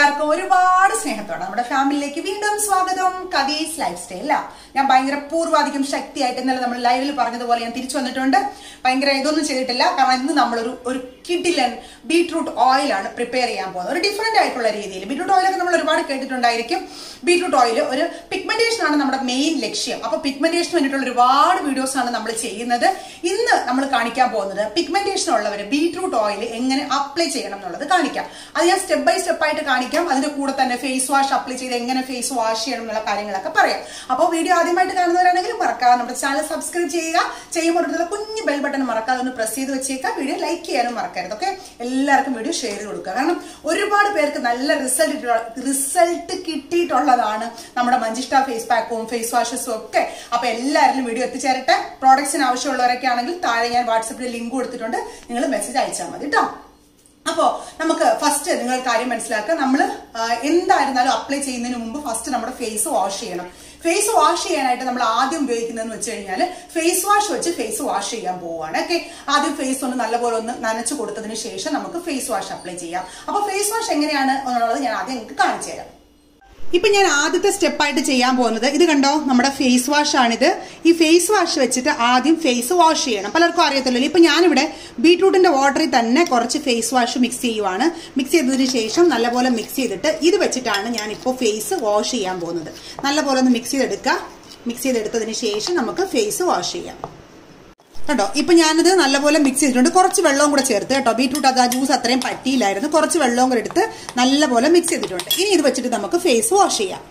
എല്ലാവർക്കും ഒരുപാട് സ്നേഹത്തോടെ നമ്മുടെ ഫാമിലിയിലേക്ക് വീണ്ടും സ്വാഗതം കവീസ് ലൈഫ് സ്റ്റൈൽ ഞാൻ ഭയങ്കര പൂർവാധികം ശക്തിയായിട്ട് ഇന്നലെ നമ്മൾ ലൈവിൽ പറഞ്ഞതുപോലെ ഞാൻ തിരിച്ചു വന്നിട്ടുണ്ട് ഭയങ്കര ഇതൊന്നും ചെയ്തിട്ടില്ല കാരണം ഇന്ന് നമ്മളൊരു ഒരു കിഡിലൻ ബീട്രൂട്ട് ഓയിലാണ് പ്രിപ്പയർ ചെയ്യാൻ പോകുന്നത് ഒരു ഡിഫറെന്റ് ആയിട്ടുള്ള രീതിയിൽ ബീട്രൂട്ട് ഓയിലൊക്കെ നമ്മൾ ഒരുപാട് കേട്ടിട്ടുണ്ടായിരിക്കും ബീട്രൂട്ട് ഓയിൽ ഒരു പിഗ്മെന്റേഷൻ ആണ് നമ്മുടെ മെയിൻ ലക്ഷ്യം അപ്പൊ പിഗ്മെന്റേഷന് വേണ്ടിയിട്ടുള്ള ഒരുപാട് വീഡിയോസ് ആണ് നമ്മൾ ചെയ്യുന്നത് ഇന്ന് നമ്മൾ കാണിക്കാൻ പോകുന്നത് പിഗ്മെന്റേഷൻ ഉള്ളവർ ബീട്രൂട്ട് ഓയിൽ എങ്ങനെ അപ്ലൈ ചെയ്യണം എന്നുള്ളത് കാണിക്കാം അത് ഞാൻ സ്റ്റെപ്പ് ബൈ സ്റ്റെപ്പ് ആയിട്ട് കാണിക്കാം അതിന്റെ കൂടെ തന്നെ ഫേസ് വാഷ് അപ്ലൈ ചെയ്ത് എങ്ങനെ ഫേസ് വാഷ് ചെയ്യണം എന്നുള്ള കാര്യങ്ങളൊക്കെ പറയാം അപ്പോൾ വീഡിയോ ആദ്യമായിട്ട് കാണുന്നവരാണെങ്കിൽ മറക്കാതെ നമ്മുടെ ചാനൽ സബ്സ്ക്രൈബ് ചെയ്യുക ചെയ്യുമ്പോൾ അടുത്തുള്ള കുഞ്ഞു ബെൽ ബട്ടൺ മറക്കാതെ ഒന്ന് പ്രസ് ചെയ്ത് വെച്ചേക്കുക വീഡിയോ ലൈക്ക് ചെയ്യാനും മറക്കരുത് ഓക്കെ എല്ലാവർക്കും വീഡിയോ ഷെയർ ചെയ്ത് കൊടുക്കുക കാരണം ഒരുപാട് പേർക്ക് നല്ല റിസൾട്ട് റിസൾട്ട് കിട്ടിയിട്ടുള്ളതാണ് നമ്മുടെ മഞ്ചിഷ്ട ഫേസ് പാക്കും ഫേസ് വാഷസും ഒക്കെ അപ്പൊ എല്ലാവരിലും വീഡിയോ എത്തിച്ചേരട്ടെ പ്രോഡക്ട്സിന് ആവശ്യമുള്ളവരൊക്കെ ആണെങ്കിൽ താഴെ ഞാൻ വാട്സപ്പിൽ ലിങ്ക് കൊടുത്തിട്ടുണ്ട് നിങ്ങൾ മെസ്സേജ് അയച്ചാൽ മതി കേട്ടോ അപ്പോ നമുക്ക് ഫസ്റ്റ് നിങ്ങൾ കാര്യം മനസ്സിലാക്കുക നമ്മൾ എന്തായിരുന്നാലും അപ്ലൈ ചെയ്യുന്നതിന് മുമ്പ് ഫസ്റ്റ് നമ്മുടെ ഫേസ് വാഷ് ചെയ്യണം ഫേസ് വാഷ് ചെയ്യാനായിട്ട് നമ്മൾ ആദ്യം ഉപയോഗിക്കുന്നതെന്ന് വെച്ച് കഴിഞ്ഞാൽ ഫേസ് വാഷ് വെച്ച് ഫേസ് വാഷ് ചെയ്യാൻ പോവുകയാണ് ഓക്കെ ആദ്യം ഫേസ് ഒന്ന് നല്ലപോലെ ഒന്ന് നനച്ചു കൊടുത്തതിന് ശേഷം നമുക്ക് ഫേസ് വാഷ് അപ്ലൈ ചെയ്യാം അപ്പൊ ഫേസ് വാഷ് എങ്ങനെയാണ് എന്നുള്ളത് ഞാൻ ആദ്യം നിങ്ങൾക്ക് കാണിച്ചു തരാം ഇപ്പൊ ഞാൻ ആദ്യത്തെ സ്റ്റെപ്പായിട്ട് ചെയ്യാൻ പോകുന്നത് ഇത് കണ്ടോ നമ്മുടെ ഫേസ് വാഷ് ആണിത് ഈ ഫേസ് വാഷ് വെച്ചിട്ട് ആദ്യം ഫേസ് വാഷ് ചെയ്യണം പലർക്കും അറിയത്തില്ലല്ലോ ഇപ്പൊ ഞാനിവിടെ ബീട്രൂട്ടിന്റെ വാട്ടറിൽ തന്നെ കുറച്ച് ഫേസ് വാഷ് മിക്സ് ചെയ്യുവാണ് മിക്സ് ചെയ്തതിന് ശേഷം നല്ലപോലെ മിക്സ് ചെയ്തിട്ട് ഇത് വെച്ചിട്ടാണ് ഞാൻ ഇപ്പോൾ ഫേസ് വാഷ് ചെയ്യാൻ പോകുന്നത് നല്ലപോലെ ഒന്ന് മിക്സ് ചെയ്തെടുക്കുക മിക്സ് ചെയ്തെടുത്തതിന് ശേഷം നമുക്ക് ഫേസ് വാഷ് ചെയ്യാം കേട്ടോ ഇപ്പൊ ഞാനിത് നല്ലപോലെ മിക്സ് ചെയ്തിട്ടുണ്ട് കുറച്ച് വെള്ളവും കൂടെ ചേർത്ത് കേട്ടോ ബീട്രൂട്ട് അത് ആ ജ്യൂസ് അത്രയും പറ്റിയില്ലായിരുന്നു കുറച്ച് വെള്ളവും കൂടെ എടുത്ത് നല്ലപോലെ മിക്സ് ചെയ്തിട്ടുണ്ട് ഇനി ഇത് വെച്ചിട്ട് നമുക്ക് ഫേസ് വാഷ് ചെയ്യാം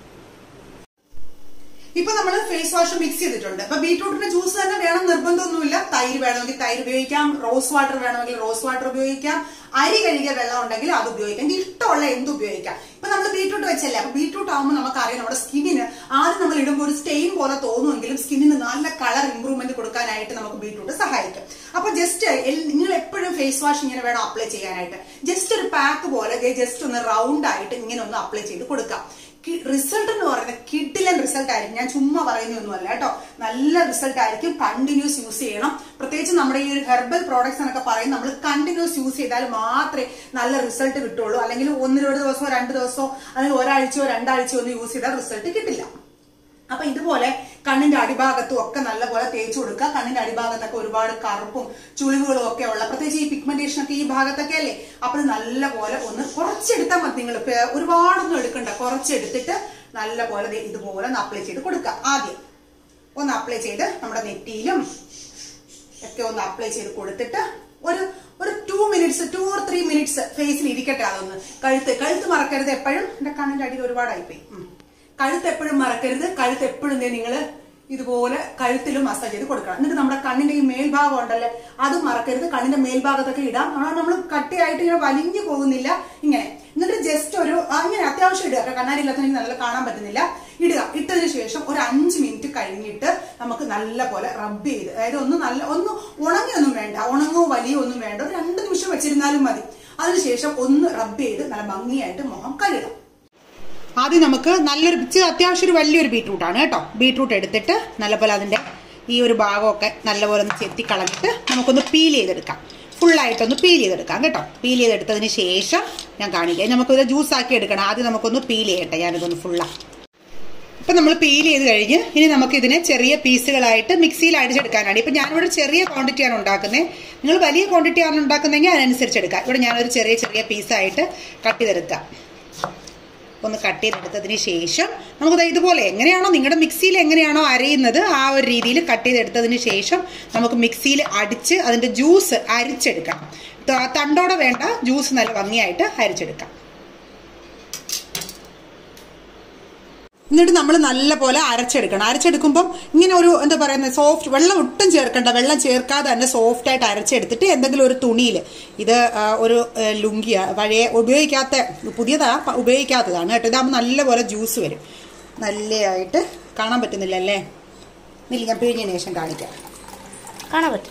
ഇപ്പൊ നമ്മൾ ഫേസ് വാഷ് മിക്സ് ചെയ്തിട്ടുണ്ട് അപ്പൊ ബീട്രൂട്ടിന്റെ ജ്യൂസ് തന്നെ വേണം നിർബന്ധമൊന്നുമില്ല തൈര് വേണമെങ്കിൽ തൈര് ഉപയോഗിക്കാം റോസ് വാട്ടർ വേണമെങ്കിൽ റോസ് വാട്ടർ ഉപയോഗിക്കാം അരി കഴുകിയ വെള്ളം ഉണ്ടെങ്കിൽ അത് ഉപയോഗിക്കാം ഇഷ്ടമുള്ള എന്ത് ഉപയോഗിക്കാം ഇപ്പൊ നമ്മൾ ബീട്രൂട്ട് വെച്ചല്ലേ അപ്പൊ ബീട്രൂട്ട് ആകുമ്പോൾ നമുക്കറിയാം നമ്മുടെ സ്കിന്നിന് ആദ്യം നമ്മൾ ഇടുമ്പോൾ ഒരു സ്റ്റെയിൻ പോലെ തോന്നുമെങ്കിലും സ്കിന്നിന് നല്ല കളർ ഇമ്പ്രൂവ്മെന്റ് കൊടുക്കാനായിട്ട് നമുക്ക് ബീട്രൂട്ട് സഹായിക്കും അപ്പൊ ജസ്റ്റ് നിങ്ങൾ എപ്പോഴും ഫേസ് വാഷ് ഇങ്ങനെ വേണം അപ്ലൈ ചെയ്യാനായിട്ട് ജസ്റ്റ് ഒരു പാക്ക് പോലെ ജസ്റ്റ് ഒന്ന് റൗണ്ട് ആയിട്ട് ഇങ്ങനെ ഒന്ന് അപ്ലൈ ചെയ്ത് കൊടുക്കാം റിസൾട്ട് എന്ന് പറയുന്നത് കിഡിലൻ റിസൾട്ട് ആയിരിക്കും ഞാൻ ചുമ്മാ പറയുന്നൊന്നുമല്ല കേട്ടോ നല്ല റിസൾട്ട് ആയിരിക്കും കണ്ടിന്യൂസ് യൂസ് ചെയ്യണം പ്രത്യേകിച്ച് നമ്മുടെ ഈ ഒരു ഹെർബൽ പ്രോഡക്ട്സ് എന്നൊക്കെ പറയും നമ്മൾ കണ്ടിന്യൂസ് യൂസ് ചെയ്താൽ മാത്രമേ നല്ല റിസൾട്ട് കിട്ടുള്ളൂ അല്ലെങ്കിൽ ഒന്നിനൊരു ദിവസമോ രണ്ട് ദിവസമോ അല്ലെങ്കിൽ ഒരാഴ്ചയോ രണ്ടാഴ്ചയോ ഒന്നും യൂസ് ചെയ്താൽ റിസൾട്ട് കിട്ടില്ല അപ്പൊ ഇതുപോലെ കണ്ണിന്റെ അടിഭാഗത്തും ഒക്കെ നല്ലപോലെ തേച്ചു കൊടുക്കുക കണ്ണിന്റെ അടിഭാഗത്തൊക്കെ ഒരുപാട് കറുപ്പും ചുളിവുകളും ഒക്കെ ഉള്ള പ്രത്യേകിച്ച് ഈ പിഗ്മെന്റേഷൻ ഒക്കെ ഈ ഭാഗത്തൊക്കെ അല്ലേ അപ്പൊ നല്ലപോലെ ഒന്ന് കുറച്ചെടുത്താൽ മതി നിങ്ങൾ ഒരുപാടൊന്നും എടുക്കണ്ട കുറച്ചെടുത്തിട്ട് നല്ലപോലെ ഇതുപോലെ ഒന്ന് അപ്ലൈ ചെയ്ത് കൊടുക്കുക ആദ്യം ഒന്ന് അപ്ലൈ ചെയ്ത് നമ്മുടെ നെറ്റിയിലും ഒക്കെ ഒന്ന് അപ്ലൈ ചെയ്ത് കൊടുത്തിട്ട് ഒരു ഒരു two minutes two or three minutes ഫേസിൽ ഇരിക്കട്ടെ അതൊന്ന് കഴുത്ത് കഴുത്ത് മറക്കരുത് എപ്പോഴും എന്റെ കണ്ണിന്റെ അടിയിൽ ഒരുപാടായിപ്പോയി കഴുത്ത് എപ്പോഴും മറക്കരുത് കഴുത്ത് എപ്പോഴും നിങ്ങൾ ഇതുപോലെ കഴുത്തിലും മസാജ് ചെയ്ത് കൊടുക്കണം എന്നിട്ട് നമ്മുടെ കണ്ണിന്റെ ഈ മേൽഭാഗം ഉണ്ടല്ലേ അത് മറക്കരുത് കണ്ണിന്റെ മേൽഭാഗത്തൊക്കെ ഇടാം നമ്മൾ കട്ടിയായിട്ട് ഇങ്ങനെ വലിഞ്ഞു പോകുന്നില്ല ഇങ്ങനെ എന്നിട്ട് ജസ്റ്റ് ഒരു അങ്ങനെ അത്യാവശ്യം ഇടുക കണ്ണാടി ഇല്ലാത്തതിന് നല്ല കാണാൻ പറ്റുന്നില്ല ഇടുക ഇട്ടതിന് ശേഷം ഒരു അഞ്ച് മിനിറ്റ് കഴിഞ്ഞിട്ട് നമുക്ക് നല്ല പോലെ റബ്ബ് ചെയ്ത് അതായത് ഒന്ന് നല്ല ഒന്ന് ഉണങ്ങിയൊന്നും വേണ്ട ഉണങ്ങോ വലിയോ ഒന്നും വേണ്ട ഒരു രണ്ട് നിമിഷം വെച്ചിരുന്നാലും മതി അതിനുശേഷം ഒന്ന് റബ്ബ് ചെയ്ത് നല്ല ഭംഗിയായിട്ട് മുഖം കഴുകാം ആദ്യം നമുക്ക് നല്ലൊരു അത്യാവശ്യം ഒരു വലിയൊരു ബീട്രൂട്ടാണ് കേട്ടോ ബീട്രൂട്ട് എടുത്തിട്ട് നല്ലപോലെ അതിന്റെ ഈ ഒരു ഭാഗമൊക്കെ നല്ലപോലെ ഒന്ന് ചെത്തി കളഞ്ഞിട്ട് നമുക്കൊന്ന് പീൽ ചെയ്തെടുക്കാം ഫുള്ളായിട്ടൊന്ന് പീൽ ചെയ്തെടുക്കാം കേട്ടോ പീൽ ചെയ്തെടുത്തതിന് ശേഷം ഞാൻ കാണിക്കാം നമുക്കിത് ജ്യൂസ് ആക്കി എടുക്കണം ആദ്യം നമുക്കൊന്ന് പീൽ ചെയ്യട്ടെ ഞാനിതൊന്ന് ഫുള്ളാ ഇപ്പം നമ്മൾ പീൽ ചെയ്ത് കഴിഞ്ഞ് ഇനി നമുക്ക് ഇതിനെ ചെറിയ പീസുകളായിട്ട് മിക്സിയിൽ അടിച്ചെടുക്കാനാണ് ഇപ്പം ഞാനിവിടെ ചെറിയ ക്വാണ്ടിറ്റിയാണ് ഉണ്ടാക്കുന്നത് നിങ്ങൾ വലിയ ക്വാണ്ടിറ്റി ആണ് ഉണ്ടാക്കുന്നതെങ്കിൽ അതിനനുസരിച്ച് എടുക്കാം ഇവിടെ ഞാനൊരു ചെറിയ ചെറിയ പീസായിട്ട് കട്ട് ചെയ്തെടുക്കാം ഒന്ന് കട്ട് ചെയ്തെടുത്തതിന് ശേഷം നമുക്ക് ഇതുപോലെ എങ്ങനെയാണോ നിങ്ങളുടെ മിക്സിയിൽ എങ്ങനെയാണോ അരയുന്നത് ആ ഒരു രീതിയിൽ കട്ട് ചെയ്തെടുത്തതിന് ശേഷം നമുക്ക് മിക്സിയിൽ അടിച്ച് അതിൻ്റെ ജ്യൂസ് അരിച്ചെടുക്കാം തണ്ടോടെ വേണ്ട ജ്യൂസ് നല്ല ഭംഗിയായിട്ട് അരിച്ചെടുക്കാം എന്നിട്ട് നമ്മൾ നല്ലപോലെ അരച്ചെടുക്കണം അരച്ചെടുക്കുമ്പം ഇങ്ങനെ ഒരു എന്താ പറയുന്നത് സോഫ്റ്റ് വെള്ളം ഒട്ടും ചേർക്കണ്ട വെള്ളം ചേർക്കാതെ തന്നെ സോഫ്റ്റ് ആയിട്ട് അരച്ചെടുത്തിട്ട് എന്തെങ്കിലും ഒരു തുണിയിൽ ഇത് ഒരു ലുങ്കിയ പഴയ ഉപയോഗിക്കാത്ത പുതിയതാ ഉപയോഗിക്കാത്തതാണ് കേട്ടോ ഇതാകുമ്പോൾ നല്ലപോലെ ജ്യൂസ് വരും നല്ലതായിട്ട് കാണാൻ പറ്റുന്നില്ല അല്ലേ ഇല്ല ഞാൻ പിഴിഞ്ഞതിന് ശേഷം കാണിക്കാം കാണാൻ പറ്റും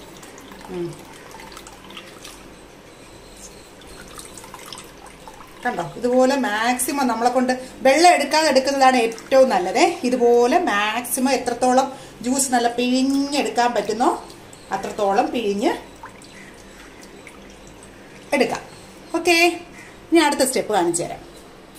കണ്ടോ ഇതുപോലെ മാക്സിമം നമ്മളെ കൊണ്ട് വെള്ളം എടുക്കാതെ എടുക്കുന്നതാണ് ഏറ്റവും നല്ലത് ഇതുപോലെ മാക്സിമം എത്രത്തോളം ജ്യൂസ് നല്ല പിഴിഞ്ഞെടുക്കാൻ പറ്റുന്നോ അത്രത്തോളം പിഴിഞ്ഞ് എടുക്കാം ഓക്കെ ഇനി അടുത്ത സ്റ്റെപ്പ് കാണിച്ചു തരാം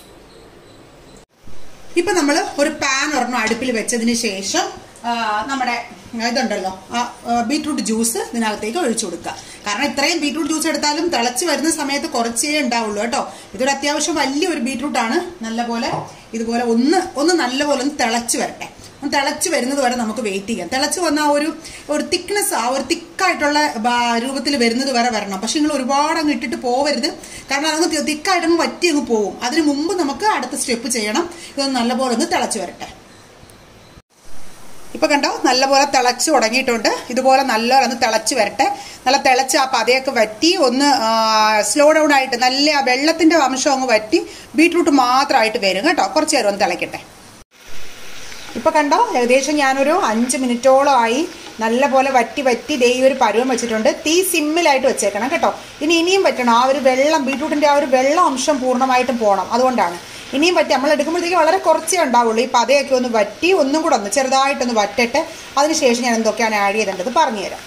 ഇപ്പൊ നമ്മൾ ഒരു പാൻ ഒരെണ്ണം അടുപ്പിൽ വെച്ചതിന് ശേഷം ആ, നമ്മുടെ ഇതുണ്ടല്ലോ ആ, ആ, ബീട്രൂട്ട് ജ്യൂസ് ഇതിനകത്തേക്ക് ഒഴിച്ചു കൊടുക്കുക കാരണം ഇത്രയും ബീട്രൂട്ട് ജ്യൂസ് എടുത്താലും തിളച്ച് വരുന്ന സമയത്ത് കുറച്ചേ ഉണ്ടാവുള്ളൂ കേട്ടോ ഇതൊരു അത്യാവശ്യം വലിയൊരു ബീട്രൂട്ട് ആണ് നല്ലപോലെ ഇതുപോലെ ഒന്ന് ഒന്ന് നല്ലപോലെ ഒന്ന് തിളച്ച് വരട്ടെ ഒന്ന് തിളച്ച് വരുന്നത് വരെ നമുക്ക് വെയിറ്റ് ചെയ്യാം തിളച്ച് വന്ന ആ ഒരു ഒരു തിക്നെസ് ആ ഒരു തിക്കായിട്ടുള്ള രൂപത്തിൽ വരുന്നത് വരെ വരണം പക്ഷെ നിങ്ങൾ ഒരുപാട് അങ്ങ് ഇട്ടിട്ട് പോവരുത് കാരണം അതങ്ങ് തിക്കായിട്ട് അങ്ങ് വറ്റി അങ്ങ് പോകും അതിന് മുമ്പ് നമുക്ക് അടുത്ത സ്റ്റെപ്പ് ചെയ്യണം ഇതൊന്ന് നല്ലപോലെ ഒന്ന് തിളച്ച് വരട്ടെ ഇപ്പൊ കണ്ടോ നല്ലപോലെ തിളച്ച് തുടങ്ങിയിട്ടുണ്ട് ഇതുപോലെ നല്ലോണം ഒന്ന് തിളച്ച് വരട്ടെ നല്ല തിളച്ച് ആ പതയൊക്കെ വറ്റി ഒന്ന് സ്ലോ ഡൗൺ ആയിട്ട് നല്ല ആ വെള്ളത്തിന്റെ അംശം അങ്ങ് വറ്റി ബീട്രൂട്ട് മാത്രമായിട്ട് വരും കേട്ടോ കുറച്ച് നേരം ഒന്ന് തിളയ്ക്കട്ടെ ഇപ്പൊ കണ്ടോ ഏകദേശം ഞാനൊരു അഞ്ച് മിനിറ്റോളമായി നല്ലപോലെ വറ്റി വറ്റി ദേ ഈ ഒരു പരുവം വെച്ചിട്ടുണ്ട് തീ സിമ്മിലായിട്ട് വെച്ചേക്കണം കേട്ടോ ഇനി ഇനിയും പറ്റണം ആ ഒരു വെള്ളം ബീട്രൂട്ടിന്റെ ആ ഒരു വെള്ളം അംശം പൂർണ്ണമായിട്ടും പോകണം അതുകൊണ്ടാണ് ഇനിയും പറ്റി നമ്മൾ എടുക്കുമ്പോഴത്തേക്ക് വളരെ കുറച്ചേ ഉണ്ടാവുള്ളൂ ഈ പതയൊക്കെ ഒന്ന് വറ്റി ഒന്നും കൂടെ ഒന്ന് ചെറുതായിട്ടൊന്ന് വറ്റട്ടെ അതിനുശേഷം ഞാൻ എന്തൊക്കെയാണ് ആഡ് ചെയ്തേണ്ടത് പറഞ്ഞുതരാം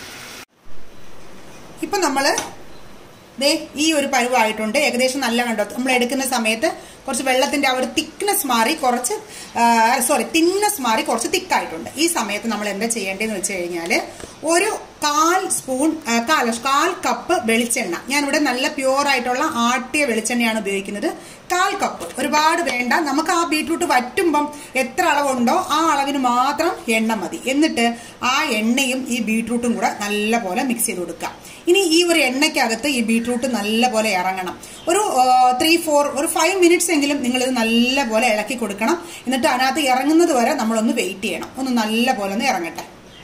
ഇപ്പൊ നമ്മള് ദേ ഈ ഒരു പരുവായിട്ടുണ്ട് ഏകദേശം നല്ല കണ്ടോ നമ്മൾ എടുക്കുന്ന സമയത്ത് കുറച്ച് വെള്ളത്തിന്റെ ആ ഒരു തിക്നെസ് മാറി കുറച്ച് സോറി തിക്നെസ് മാറി കുറച്ച് തിക്കായിട്ടുണ്ട് ഈ സമയത്ത് നമ്മൾ എന്താ ചെയ്യേണ്ടതെന്ന് വെച്ച് കഴിഞ്ഞാൽ ഒരു കാൽ സ്പൂൺ ആ, കാൽ കാൽ കപ്പ് വെളിച്ചെണ്ണ ഞാനിവിടെ നല്ല പ്യുവർ ആയിട്ടുള്ള ആട്ടിയ വെളിച്ചെണ്ണയാണ് ഉപയോഗിക്കുന്നത് കാൽ കപ്പ് ഒരുപാട് വേണ്ട നമുക്ക് ആ ബീട്രൂട്ട് വറ്റുമ്പം എത്ര അളവുണ്ടോ ആ അളവിന് മാത്രം എണ്ണ മതി എന്നിട്ട് ആ എണ്ണയും ഈ ബീട്രൂട്ടും കൂടെ നല്ലപോലെ മിക്സ് ചെയ്ത് കൊടുക്കുക ഇനി ഈ ഒരു എണ്ണയ്ക്കകത്ത് ഈ ബീട്രൂട്ട് നല്ലപോലെ ഇറങ്ങണം ഒരു ത്രീ ഫോർ ഒരു ഫൈവ് മിനിറ്റ്സ് എങ്കിലും നിങ്ങൾ ഇത് നല്ലപോലെ ഇളക്കി കൊടുക്കണം എന്നിട്ട് അതിനകത്ത് ഇറങ്ങുന്നത് വരെ നമ്മളൊന്ന് വെയിറ്റ് ചെയ്യണം ഒന്ന് നല്ലപോലെ ഒന്ന് ഇറങ്ങട്ടെ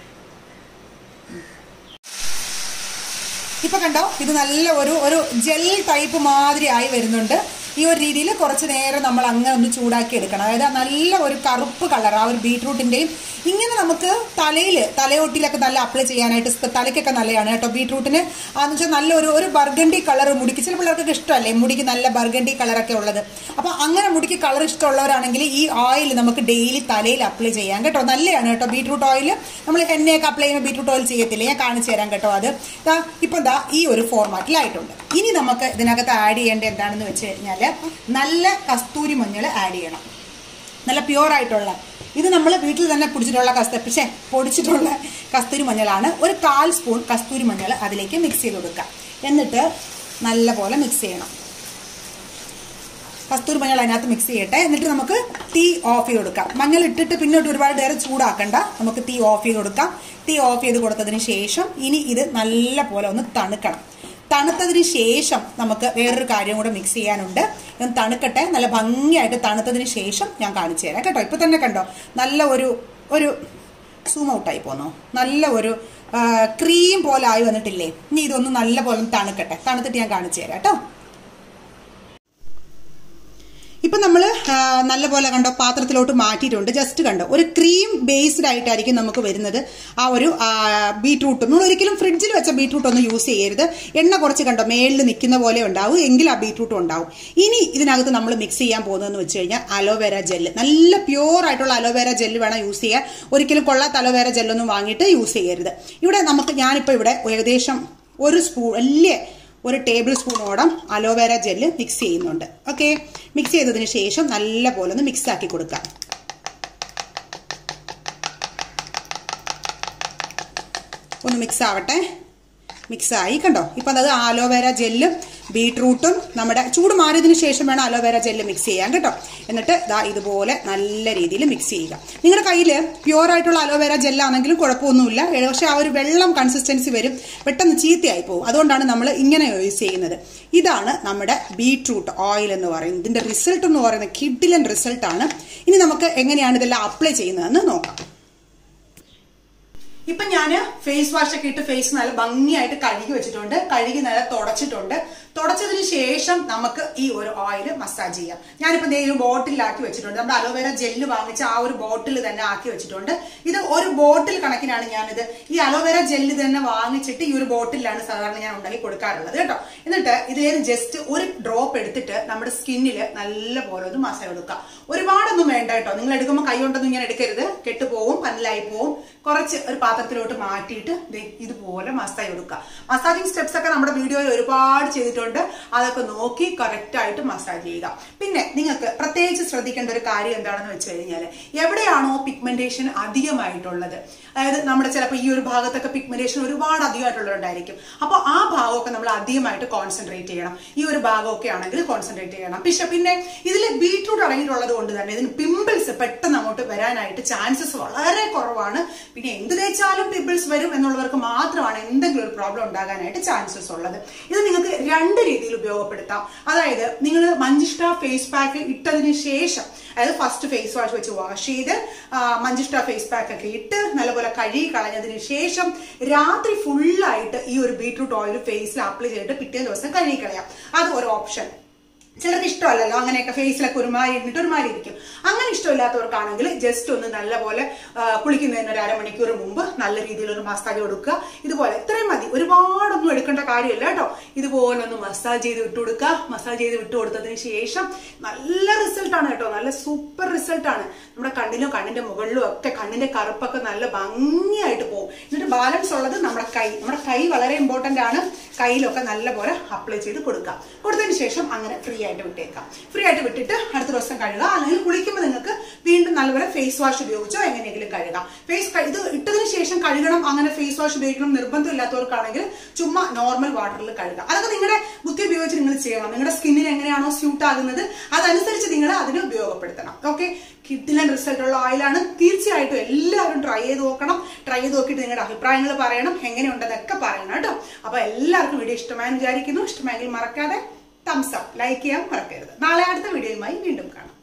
ഇപ്പൊ കണ്ടോ ഇത് നല്ല ഒരു ഒരു ജെൽ ടൈപ്പ് മാതിരി ആയി വരുന്നുണ്ട് ഈ ഒരു രീതിയിൽ കുറച്ച് നേരം നമ്മൾ അങ്ങനെ ഒന്ന് ചൂടാക്കി എടുക്കണം അതായത് ആ നല്ല ഒരു കറുപ്പ് കളർ ആ ഒരു ബീട്രൂട്ടിന്റെയും ഇങ്ങനെ നമുക്ക് തലയിൽ തലയോട്ടിലൊക്കെ നല്ല അപ്ലൈ ചെയ്യാനായിട്ട് സ്പ- തലയ്ക്കൊക്കെ നല്ലതാണ് കേട്ടോ ബീട്രൂട്ടിന് അതെന്ന് വെച്ചാൽ നല്ല ഒരു ഒരു ബർഗണ്ടി കളർ മുടിക്ക് ചില പിള്ളേർക്കൊക്കെ ഇഷ്ടമല്ലേ മുടിക്ക് നല്ല ബർഗണ്ടി കളറൊക്കെ ഉള്ളത് അപ്പൊ അങ്ങനെ മുടിക്ക് കളർ ഇഷ്ടമുള്ളവരാണെങ്കിൽ ഈ ഓയിൽ നമുക്ക് ഡെയിലി തലയിൽ അപ്ലൈ ചെയ്യാം കേട്ടോ നല്ലതാണ് കേട്ടോ ബീട്രൂട്ട് ഓയിൽ നമ്മൾ എണ്ണയൊക്കെ അപ്ലൈ ചെയ്യുമ്പോൾ ബീട്രൂട്ട് ഓയിൽ ചെയ്യത്തില്ല ഞാൻ കാണിച്ചു തരാം കേട്ടോ അത് ദാ ഇപ്പം ദാ ഈ ഒരു ഫോർമാറ്റിലായിട്ടുണ്ട് ഇനി നമുക്ക് ഇതിനകത്ത് ആഡ് ചെയ്യേണ്ടത് എന്താണെന്ന് വെച്ച് കഴിഞ്ഞാൽ നല്ല കസ്തൂരി മഞ്ഞൾ ആഡ് ചെയ്യണം നല്ല പ്യുവർ ആയിട്ടുള്ള ഇത് നമ്മൾ വീട്ടിൽ തന്നെ പൊടിച്ചിട്ടുള്ള കസ്ത പക്ഷേ പൊടിച്ചിട്ടുള്ള കസ്തൂരി മഞ്ഞളാണ് ഒരു കാൽ സ്പൂൺ കസ്തൂരി മഞ്ഞൾ അതിലേക്ക് മിക്സ് ചെയ്ത് കൊടുക്കുക എന്നിട്ട് നല്ലപോലെ മിക്സ് ചെയ്യണം കസ്തൂരി മഞ്ഞൾ അതിനകത്ത് മിക്സ് ചെയ്യട്ടെ എന്നിട്ട് നമുക്ക് തീ ഓഫ് ചെയ്ത് കൊടുക്കാം മഞ്ഞൾ ഇട്ടിട്ട് പിന്നോട്ട് ഒരുപാട് നേരം ചൂടാക്കണ്ട നമുക്ക് തീ ഓഫ് ചെയ്ത് കൊടുക്കാം തീ ഓഫ് ചെയ്ത് കൊടുത്തതിന് ശേഷം ഇനി ഇത് നല്ല പോലെ ഒന്ന് തണുക്കണം തണുത്തതിന് ശേഷം നമുക്ക് വേറൊരു കാര്യം കൂടെ മിക്സ് ചെയ്യാനുണ്ട് ഇത് തണുക്കട്ടെ നല്ല ഭംഗിയായിട്ട് തണുത്തതിന് ശേഷം ഞാൻ കാണിച്ചു തരാം കേട്ടോ ഇപ്പൊ തന്നെ കണ്ടോ നല്ല ഒരു ഒരു സൂം ഔട്ടായി പോന്നോ നല്ല ഒരു ക്രീം പോലെ ആയി വന്നിട്ടില്ലേ ഇനി ഇതൊന്ന് നല്ല പോലെ ഒന്ന് തണുക്കട്ടെ തണുത്തിട്ട് ഞാൻ കാണിച്ചു തരാം കേട്ടോ ഇപ്പൊ നമ്മൾ നല്ലപോലെ കണ്ടോ പാത്രത്തിലോട്ട് മാറ്റിയിട്ടുണ്ട് ജസ്റ്റ് കണ്ടോ ഒരു ക്രീം ബേസ്ഡ് ആയിട്ടായിരിക്കും നമുക്ക് വരുന്നത് ആ ഒരു ബീട്രൂട്ട് നമ്മൾ ഒരിക്കലും ഫ്രിഡ്ജിൽ വെച്ച ബീട്രൂട്ട് ഒന്നും യൂസ് ചെയ്യരുത് എണ്ണ കുറച്ച് കണ്ടോ മേളിൽ നിൽക്കുന്ന പോലെ ഉണ്ടാവും എങ്കിൽ ആ ബീട്രൂട്ട് ഉണ്ടാവും ഇനി ഇതിനകത്ത് നമ്മൾ മിക്സ് ചെയ്യാൻ പോകുന്നതെന്ന് വെച്ച് കഴിഞ്ഞാൽ അലോവേര ജെല്ല് നല്ല പ്യുവർ ആയിട്ടുള്ള അലോവേര ജെല്ല് വേണം യൂസ് ചെയ്യാൻ ഒരിക്കലും കൊള്ളാത്ത അലോവേര ജെല്ലൊന്നും വാങ്ങിയിട്ട് യൂസ് ചെയ്യരുത് ഇവിടെ നമുക്ക് ഞാനിപ്പോൾ ഇവിടെ ഏകദേശം ഒരു സ്പൂൺ വലിയ ഒരു ടേബിൾ സ്പൂണോളം അലോവേര ജെല്ല് മിക്സ് ചെയ്യുന്നുണ്ട് ഓക്കെ മിക്സ് ചെയ്തതിന് ശേഷം നല്ല പോലെ ഒന്ന് മിക്സ് ആക്കി കൊടുക്കാം ഒന്ന് മിക്സ് ആവട്ടെ മിക്സ് ആയി കണ്ടോ ഇപ്പൊ അത് ആലോവേര ജെല്ലും ബീട്രൂട്ടും നമ്മുടെ ചൂട് മാറിയതിന് ശേഷം വേണം അലോവേര ജെല്ല് മിക്സ് ചെയ്യാൻ കേട്ടോ എന്നിട്ട് ദാ ഇതുപോലെ നല്ല രീതിയിൽ മിക്സ് ചെയ്യുക നിങ്ങളുടെ കയ്യിൽ പ്യുവർ ആയിട്ടുള്ള അലോവേര ജെല്ലാണെങ്കിലും കുഴപ്പമൊന്നുമില്ല ഏ, പക്ഷെ ആ ഒരു വെള്ളം കൺസിസ്റ്റൻസി വരും പെട്ടെന്ന് ചീത്തയായി പോകും അതുകൊണ്ടാണ് നമ്മൾ ഇങ്ങനെ യൂസ് ചെയ്യുന്നത് ഇതാണ് നമ്മുടെ ബീട്രൂട്ട് ഓയിൽ എന്ന് പറയുന്നത് ഇതിന്റെ റിസൾട്ട് എന്ന് പറയുന്നത് കിഡിലൻ റിസൾട്ടാണ് ഇനി നമുക്ക് എങ്ങനെയാണ് ഇതെല്ലാം അപ്ലൈ ചെയ്യുന്നതെന്ന് നോക്കാം ഇപ്പൊ ഞാന് ഫേസ് വാഷ് ഒക്കെ ഇട്ട് ഫേസ് നല്ല ഭംഗിയായിട്ട് കഴുകി വെച്ചിട്ടുണ്ട് കഴുകി നല്ല തുടച്ചിട്ടുണ്ട് തുടച്ചതിന് ശേഷം നമുക്ക് ഈ ഒരു ഓയിൽ മസാജ് ചെയ്യാം ഞാനിപ്പോ ദേ ഒരു ബോട്ടിലാക്കി വെച്ചിട്ടുണ്ട് നമ്മുടെ അലോവേര ജെല്ല് വാങ്ങിച്ച ആ ഒരു ബോട്ടിൽ തന്നെ ആക്കി വെച്ചിട്ടുണ്ട് ഇത് ഒരു ബോട്ടിൽ കണക്കിനാണ് ഞാനിത് ഈ അലോവേര ജെല്ല് തന്നെ വാങ്ങിച്ചിട്ട് ഈ ഒരു ബോട്ടിലാണ് സാധാരണ ഞാൻ ഉണ്ടാക്കി കൊടുക്കാറുള്ളത് കേട്ടോ എന്നിട്ട് ഇതേ ജസ്റ്റ് ഒരു ഡ്രോപ്പ് എടുത്തിട്ട് നമ്മുടെ സ്കിന്നിൽ നല്ല പോലെ ഒന്ന് മസാജ് കൊടുക്കുക ഒരുപാടൊന്നും വേണ്ട കേട്ടോ നിങ്ങൾ എടുക്കുമ്പോൾ കൈ കൊണ്ടൊന്നും ഇങ്ങനെ എടുക്കരുത് കെട്ടുപോവും പനലായി പോവും കുറച്ച് ഒരു പാത്രത്തിലോട്ട് മാറ്റിയിട്ട് ദേ ഇതുപോലെ മസാജ് കൊടുക്കുക മസാജിങ് സ്റ്റെപ്സ് ഒക്കെ നമ്മുടെ വീഡിയോയിൽ ഒരുപാട് ചെയ്തിട്ടുണ്ട് ഉണ്ട് അതൊക്കെ നോക്കി കറക്റ്റ് ആയിട്ട് മസാജ് ചെയ്യുക പിന്നെ നിങ്ങൾക്ക് പ്രത്യേകിച്ച് ശ്രദ്ധിക്കേണ്ട ഒരു കാര്യം എന്താണെന്ന് വെച്ച് കഴിഞ്ഞാൽ എവിടെയാണോ പിഗ്മെന്റേഷൻ അധികമായിട്ടുള്ളത് അതായത് നമ്മുടെ ചിലപ്പോൾ ഈ ഒരു ഭാഗത്തൊക്കെ പിഗ്മെന്റേഷൻ ഒരുപാട് അധികമായിട്ടുള്ളതുണ്ടായിരിക്കും അപ്പോൾ ആ ഭാഗമൊക്കെ നമ്മൾ അധികമായിട്ട് കോൺസെൻട്രേറ്റ് ചെയ്യണം ഈ ഒരു ഭാഗമൊക്കെ ആണെങ്കിൽ കോൺസെൻട്രേറ്റ് ചെയ്യണം പക്ഷെ പിന്നെ ഇതിൽ ബീട്രൂട്ട് അടങ്ങിയിട്ടുള്ളത് കൊണ്ട് തന്നെ ഇതിന് പിമ്പിൾസ് പെട്ടെന്ന് അങ്ങോട്ട് വരാനായിട്ട് ചാൻസസ് വളരെ കുറവാണ് പിന്നെ എന്ത് തേച്ചാലും പിമ്പിൾസ് വരും എന്നുള്ളവർക്ക് മാത്രമാണ് എന്തെങ്കിലും ഒരു പ്രോബ്ലം ഉണ്ടാകാനായിട്ട് ചാൻസസ് ഉള്ളത് ഇത് നിങ്ങൾക്ക് രണ്ട് രീതിയിൽ ഉപയോഗപ്പെടുത്താം അതായത് നിങ്ങൾ മഞ്ചിഷ്ട ഫേസ് പാക്ക് ഇട്ടതിന് ശേഷം അതായത് ഫസ്റ്റ് ഫേസ് വാഷ് വെച്ച് വാഷ് ചെയ്ത് ആ, മഞ്ചിഷ്ട ഫേസ് പാക്ക് ഒക്കെ ഇട്ട് നല്ലപോലെ കഴുകി കളഞ്ഞതിന് ശേഷം രാത്രി ഫുള്ളായിട്ട് ഈ ഒരു ബീട്രൂട്ട് ഓയിൽ ഫേസിൽ അപ്ലൈ ചെയ്തിട്ട് പിറ്റേ ദിവസം കഴുകി കളയാം അത് ഒരു ഓപ്ഷൻ ചിലർക്ക് ഇഷ്ടമല്ലല്ലോ അങ്ങനെയൊക്കെ ഫേസിലൊക്കെ ഒരുമാതിരി ഇരുന്നിട്ട് ഒരുമാതിരി ഇരിക്കും അങ്ങനെ ഇഷ്ടമില്ലാത്തവർക്കാണെങ്കിൽ ജസ്റ്റ് ഒന്ന് നല്ലപോലെ ആ, കുളിക്കുന്നതിന് ഒരു അരമണിക്കൂർ മുമ്പ് നല്ല രീതിയിൽ ഒരു മസാജ് കൊടുക്കുക ഇതുപോലെ ഇത്രയും മതി ഒരുപാടൊന്നും എടുക്കേണ്ട കാര്യമില്ല കേട്ടോ ഇതുപോലെ ഒന്ന് മസാജ് ചെയ്ത് വിട്ടു കൊടുക്കുക മസാജ് ചെയ്ത് വിട്ടു കൊടുത്തതിന് ശേഷം നല്ല റിസൾട്ടാണ് കേട്ടോ നല്ല സൂപ്പർ റിസൾട്ടാണ് നമ്മുടെ കണ്ണിലും കണ്ണിന്റെ മുകളിലും ഒക്കെ കണ്ണിന്റെ കറുപ്പൊക്കെ നല്ല ഭംഗിയായിട്ട് പോകും എന്നിട്ട് ബാലൻസ് ഉള്ളത് നമ്മുടെ കൈ നമ്മുടെ കൈ വളരെ ഇമ്പോർട്ടന്റ് ആണ് കയ്യിലൊക്കെ നല്ലപോലെ അപ്ലൈ ചെയ്ത് കൊടുക്കുക കൊടുത്തതിന് ശേഷം അങ്ങനെ ഫ്രീ ആയിട്ട് വിട്ടേക്കാം ഫ്രീ ആയിട്ട് വിട്ടിട്ട് അടുത്ത ദിവസം കഴുകുക അല്ലെങ്കിൽ കുളിക്കുമ്പോൾ നിങ്ങൾക്ക് വീണ്ടും നല്ലപോലെ ഫേസ് വാഷ് ഉപയോഗിച്ചോ എങ്ങനെയെങ്കിലും കഴുകാം ഫേസ് ഇത് ഇട്ടതിന് ശേഷം കഴുകണം അങ്ങനെ ഫേസ് വാഷ് ഉപയോഗിക്കണം നിർബന്ധമില്ലാത്തവർക്കാണെങ്കിൽ ചുമ്മാ നോർമൽ വാട്ടറിൽ കഴുകാം അതൊക്കെ നിങ്ങളുടെ ബുദ്ധി ഉപയോഗിച്ച് നിങ്ങൾ ചെയ്യണം നിങ്ങളുടെ സ്കിന്നിന് എങ്ങനെയാണോ സ്യൂട്ട് ആകുന്നത് അതനുസരിച്ച് നിങ്ങൾ അതിനെ ഉപയോഗപ്പെടുത്തണം ഓക്കെ കിഡിലൻ റിസൾട്ട് ഉള്ള ഓയിലാണ് തീർച്ചയായിട്ടും എല്ലാവരും ട്രൈ ചെയ്ത് നോക്കണം ട്രൈ ചെയ്ത് നോക്കിയിട്ട് നിങ്ങളുടെ അഭിപ്രായങ്ങൾ പറയണം എങ്ങനെയുണ്ടെന്നൊക്കെ പറയണം കേട്ടോ അപ്പൊ എല്ലാവർക്കും വീഡിയോ ഇഷ്ടമായെന്ന് വിചാരിക്കുന്നു ഇഷ്ടമായെങ്കിൽ മറക്കാതെ തംസ് അപ്പ് ലൈക്ക് ചെയ്യാൻ മറക്കരുത് നാളെ അടുത്ത വീഡിയോയുമായി വീണ്ടും കാണാം